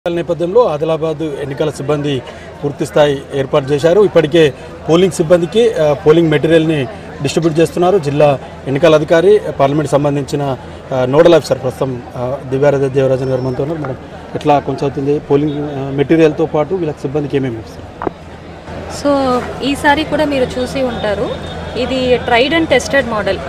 ఎన్నికల నేపథ్యంలో ఆదిలాబాద్ ఎన్నికల సిబ్బంది పూర్తి స్థాయి ఏర్పాటు చేశారు ఇప్పటికే పోలింగ్ సిబ్బందికి ఆ, పోలింగ్ మెటీరియల్ని డిస్ట్రిబ్యూట్ చేస్తున్నారు జిల్లా ఎన్నికల అధికారి పార్లమెంట్ సంబంధించిన ఆ, నోడల్ ఆఫీసర్ ప్రస్తుతం ఆ, దివ్యారాధ దేవరాజన్ గారు మనతో ఉన్నారు మేడం ఎట్లా కొనసాగుతుంది పోలింగ్ ఆ, మెటీరియల్తో పాటు వీళ్ళకి సిబ్బందికి ఏమేమి ఇస్తారు సో ఈసారి కూడా మీరు చూసి ఉంటారు ఇది ట్రైడ్ అండ్ టెస్టెడ్ మోడల్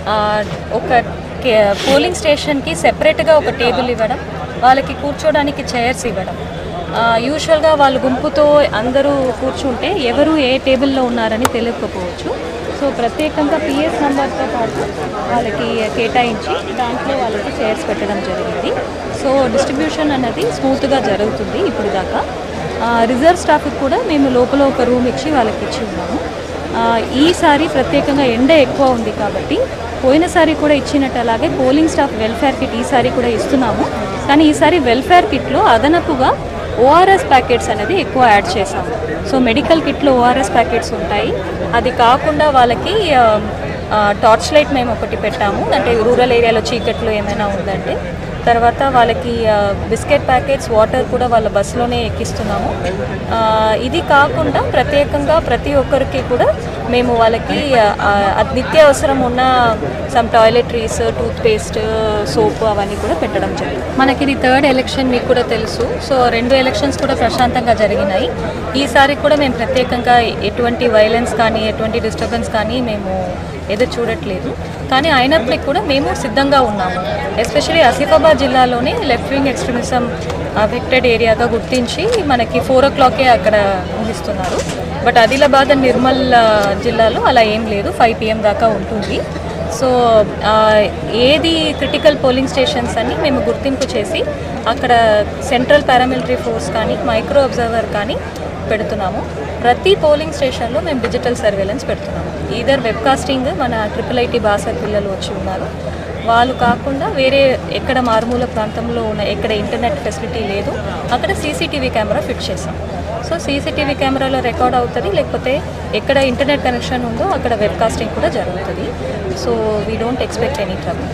ఒక కే- పోలింగ్ స్టేషన్కి సెపరేట్గా ఒక టేబుల్ ఇవ్వడం వాళ్ళకి కూర్చోడానికి చైర్స్ ఇవ్వడం ఆ, యూజువల్గా వాళ్ళు గుంపుతో అందరూ కూర్చుంటే ఎవరు ఏ టేబుల్లో ఉన్నారని తెలియకపోవచ్చు సో ప్రత్యేకంగా పిఎస్ నెంబర్తో పాటు వాళ్ళకి కేటాయించి దాంట్లో వాళ్ళకి చైర్స్ పెట్టడం జరిగింది సో డిస్ట్రిబ్యూషన్ అన్నది స్మూత్గా జరుగుతుంది ఇప్పుడు దాకా ఆ, రిజర్వ్ స్టాఫ్కి కూడా మేము లోపల ఒక రూమ్ ఇచ్చి వాళ్ళకి ఇచ్చి ఉన్నాము ఆ, ఈసారి ప్రత్యేకంగా ఎండ ఎక్కువ ఉంది కాబట్టి పోయినసారి కూడా ఇచ్చినట్టు అలాగే పోలింగ్ స్టాఫ్ వెల్ఫేర్ కిట్ ఈసారి కూడా ఇస్తున్నాము కానీ ఈసారి వెల్ఫేర్ కిట్లో అదనపుగా ఓఆర్ఎస్ ప్యాకెట్స్ అనేది ఎక్కువ యాడ్ చేసాము సో మెడికల్ కిట్లో ఓఆర్ఎస్ ప్యాకెట్స్ ఉంటాయి అది కాకుండా వాళ్ళకి ఆ, ఆ, టార్చ్ లైట్ మేము ఒకటి పెట్టాము అంటే రూరల్ ఏరియాలో చీకట్లో ఏమైనా ఉందంటే తర్వాత వాళ్ళకి ఆ, బిస్కెట్ ప్యాకెట్స్ వాటర్ కూడా వాళ్ళ బస్సులోనే ఎక్కిస్తున్నాము ఆ, ఇది కాకుండా ప్రత్యేకంగా ప్రతి ఒక్కరికి కూడా మేము వాళ్ళకి ఆ, ఆ, అది నిత్యావసరం ఉన్న some toiletries toothpaste soap అవన్నీ కూడా పెట్టడం జరిగింది మనకి ఇది థర్డ్ ఎలక్షన్ మీకు కూడా తెలుసు సో రెండు ఎలక్షన్స్ కూడా ప్రశాంతంగా జరిగినాయి ఈసారి కూడా మేము ప్రత్యేకంగా ఎటువంటి వైలెన్స్ కానీ ఎటువంటి డిస్టర్బెన్స్ కానీ మేము ఎదురు చూడట్లేదు కానీ అయినప్పటికీ కూడా మేము సిద్ధంగా ఉన్నాము ఎస్పెషలీ ఆసిఫాబాద్ జిల్లాలోనే లెఫ్ట్ వింగ్ ఎక్స్ట్రీమిజం అఫెక్టెడ్ ఏరియాగా గుర్తించి మనకి ఫోర్ ఓ క్లాకే అక్కడ ఊహిస్తున్నారు బట్ ఆదిలాబాద్ అండ్ నిర్మల్ ఆ, జిల్లాలో అలా ఏం లేదు ఫైవ్ పిఎం దాకా ఉంటుంది సో ఆ, ఏది క్రిటికల్ పోలింగ్ స్టేషన్స్ అని మేము గుర్తింపు చేసి అక్కడ సెంట్రల్ పారామిలిటరీ ఫోర్స్ కానీ మైక్రో అబ్జర్వర్ కానీ పెడుతున్నాము ప్రతి పోలింగ్ స్టేషన్లో మేము డిజిటల్ సర్వేలెన్స్ పెడుతున్నాము ఈధర్ వెబ్కాస్టింగ్ మన ట్రిపుల్ ఐటీ భాష పిల్లలు వచ్చి ఉన్నారు వాళ్ళు కాకుండా వేరే ఎక్కడ మారుమూల ప్రాంతంలో ఉన్న ఎక్కడ ఇంటర్నెట్ ఫెసిలిటీ లేదు అక్కడ సీసీటీవీ కెమెరా ఫిట్ చేసాం సో సీసీటీవీ కెమెరాలో రికార్డ్ అవుతుంది లేకపోతే ఎక్కడ ఇంటర్నెట్ కనెక్షన్ ఉందో అక్కడ వెబ్కాస్టింగ్ కూడా జరుగుతుంది so we don't expect any trouble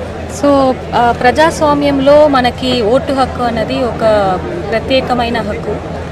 so ఆ, ప్రజాస్వామ్యంలో మనకి ఓటు హక్కు అన్నది ఒక ప్రత్యేకమైన హక్కు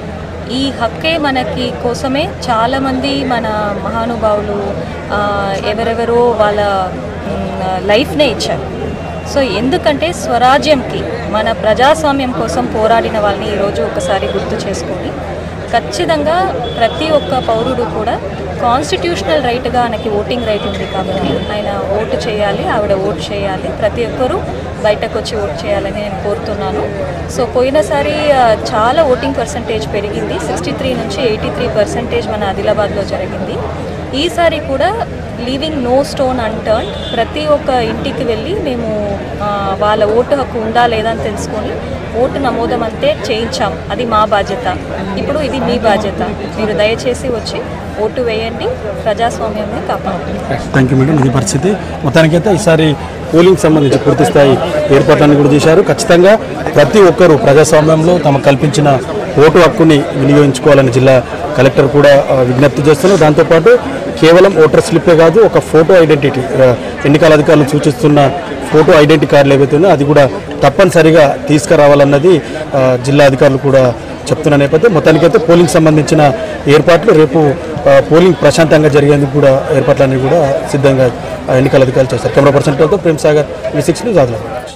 ఈ హక్కే మనకి కోసమే చాలామంది మన మహానుభావులు ఆ, ఎవరెవరో వాళ్ళ మ్, లైఫ్నే ఇచ్చారు సో ఎందుకంటే స్వరాజ్యంకి మన ప్రజాస్వామ్యం కోసం పోరాడిన వాళ్ళని ఈరోజు ఒకసారి గుర్తు చేసుకొని ఖచ్చితంగా ప్రతి ఒక్క పౌరుడు కూడా కాన్స్టిట్యూషనల్ రైట్గా ఆయనకి ఓటింగ్ రైట్ ఉంది కాబట్టి ఆయన ఓటు చేయాలి ఆవిడ ఓటు చేయాలి ప్రతి ఒక్కరూ బయటకు వచ్చి ఓటు చేయాలని నేను కోరుతున్నాను సో పోయినసారి ఆ, చాలా ఓటింగ్ పర్సంటేజ్ పెరిగింది సిక్స్టీ త్రీ నుంచి ఎయిటీ త్రీ పర్సంటేజ్ మన ఆదిలాబాద్లో జరిగింది ఈసారి కూడా లీవింగ్ నో స్టోన్ అంటర్న్ ప్రతి ఒక్క ఇంటికి వెళ్ళి మేము ఆ, వాళ్ళ ఓటు హక్కు ఉందా లేదా అని తెలుసుకొని ఓటు నమోదం అంతే చేయించాం అది మా బాధ్యత ఇప్పుడు ఇది మీ బాధ్యత మీరు దయచేసి వచ్చి ఓటు వేయండి ప్రజాస్వామ్యాన్ని కాపాడండి థ్యాంక్ యూ మేడం ఇది పరిస్థితి మొత్తానికైతే ఈసారి పోలింగ్ సంబంధించి పూర్తి స్థాయి ఏర్పాట్లను కూడా చేశారు ఖచ్చితంగా ప్రతి ఒక్కరూ ప్రజాస్వామ్యంలో తమకు కల్పించిన ఓటు హక్కుని వినియోగించుకోవాలని జిల్లా కలెక్టర్ కూడా ఆ, విజ్ఞప్తి చేస్తున్నారు దాంతోపాటు కేవలం ఓటర్ స్లిప్పే కాదు ఒక ఫోటో ఐడెంటిటీ ఆ, ఎన్నికల అధికారులు సూచిస్తున్న ఫోటో ఐడెంటిటీ కార్డులు ఏవైతే ఉన్నాయో అది కూడా తప్పనిసరిగా తీసుకురావాలన్నది ఆ, జిల్లా అధికారులు కూడా చెప్తున్న నేపథ్యం మొత్తానికైతే పోలింగ్ సంబంధించిన ఏర్పాట్లు రేపు ఆ, పోలింగ్ ప్రశాంతంగా జరిగేందుకు కూడా ఏర్పాట్లన్నీ కూడా సిద్ధంగా ఆ, ఎన్నికల అధికారులు చేస్తారు camera person Prem Sagar V six news Adilabad